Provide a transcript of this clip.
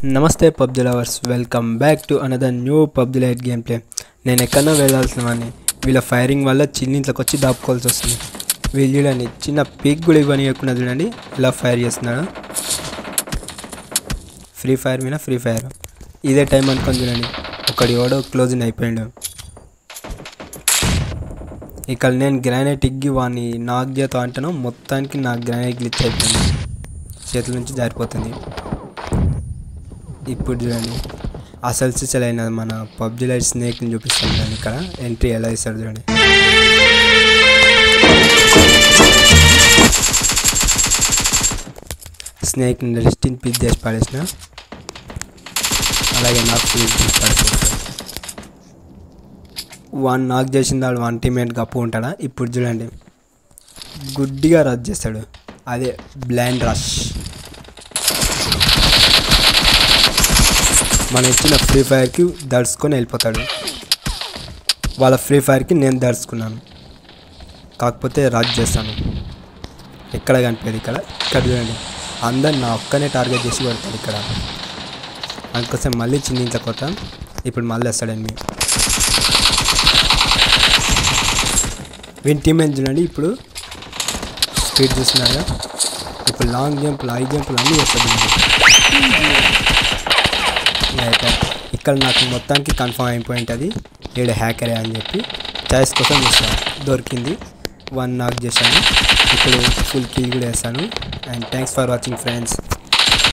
నమస్తే PUBG lovers welcome back to another new PUBG Lite game play నేను ఎక్కడో వెళ్ళాల్సిన వాడిని వీళ్ళ ఫైరింగ్ వల్ల చిన్నింట్లోకి వచ్చి దాపుకోవాల్సి వస్తుంది వీళ్ళు చూడండి చిన్న పీక్ కూడా ఇవ్వనియకుండా చూడండి ఇలా ఫైర్ చేస్తున్నాడు ఫ్రీ ఫైర్ మీద ఫ్రీ ఫైర్ ఇదే టైం అనుకొని చూడండి ఒకటి ఎవడో క్లోజింగ్ అయిపోయాడు ఇక్కడ నేను గ్రానైట్ ఇగ్గి వాడిని నాక్ చేత అంటాను మొత్తానికి నా గ్రానైట్ గ్లిచ్ అయిపోయింది చేతుల నుంచి జారిపోతుంది ఇప్పుడు చూడండి అసలు సిసలైన మన పబ్జి లైట్ స్నేక్ని చూపిస్తాను చూడండి ఇక్కడ ఎంట్రీ ఎలా ఇస్తాడు చూడండి స్నేక్ని రెస్ట్ ఇన్ పీస్ చేసి పడేసిన అలాగే నాకు పీస్ చేసి పడేసాడు వన్ నాక్ చేసిన వాడు వన్ టీమేట్ గప్పు ఉంటాడా ఇప్పుడు చూడండి గుడ్డిగా రద్దు చేస్తాడు అదే బ్లాండ్ రష్ మనం ఇచ్చిన ఫ్రీ ఫైర్కి దడుచుకొని వెళ్ళిపోతాడు వాళ్ళ ఫ్రీ ఫైర్కి నేను దడుచుకున్నాను కాకపోతే రద్దు చేస్తాను ఎక్కడ కనిపించదు ఇక్కడ ఇక్కడ చూడండి అందరు నా ఒక్కనే టార్గెట్ చేసి కొడతాడు ఇక్కడ అందుకోసం మళ్ళీ చిన్న ఇంట్లో కొత్త ఇప్పుడు మళ్ళీ వస్తాడండి మీరు వీని టీమ్ ఏం చూడండి ఇప్పుడు స్పీడ్ చూస్తున్నారా ఇప్పుడు లాంగ్ జంపులు హై జంపులు అన్నీ చేస్తాడు అయితే ఇక్కడ నాకు మొత్తానికి కన్ఫర్మ్ అయిపోయి ఉంటుంది ఏడు హ్యాకరే అని చెప్పి చాయిస్ కోసం చూస్తాను దొరికింది వన్ నాక్ చేశాను ఇప్పుడు ఫుల్ కిల్ కూడా వేస్తాను and thanks for watching friends